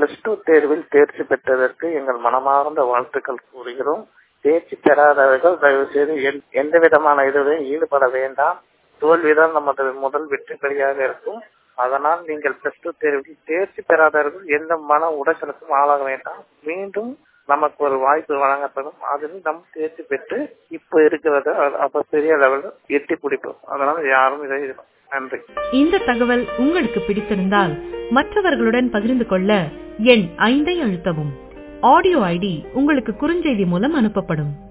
plus two தேர்வில் தேர்ச்சி பெற்றதற்கு எங்கள் மனமார்ந்த வாழ்த்துக்கள் கூறுகிறோம் தேர்ச்சி பெறாதவர்கள் தயவு செய்து எந்த- எந்த விதமான இதுலையும் ஈடுபட வேண்டாம் தோல்விதான் நமது முதல் வெற்றி படியாக இருக்கும் அதனால் நீங்கள் பிளஸ் டூ தேர்வில் தேர்ச்சி பெறாதவர்கள் எந்த மன உடைச்சலுக்கும் ஆளாக வேண்டாம் மீண்டும் நமக்கு ஒரு வாய்ப்பு வழங்கப்படும் அதில் நம் தேர்ச்சி பெற்று இப்ப இருக்கிறத அ- அப்ப பெரிய லெவலில் எட்டி பிடிப்போம் அதனால யாரும் இதை நன்றி இந்த தகவல் உங்களுக்கு பிடித்திருந்தால் மற்றவர்களுடன் பகிர்ந்து கொள்ள எண் ஐந்தை அழுத்தவும் ஆடியோ ஐடி உங்களுக்கு குறுஞ்செய்தி மூலம் அனுப்பப்படும்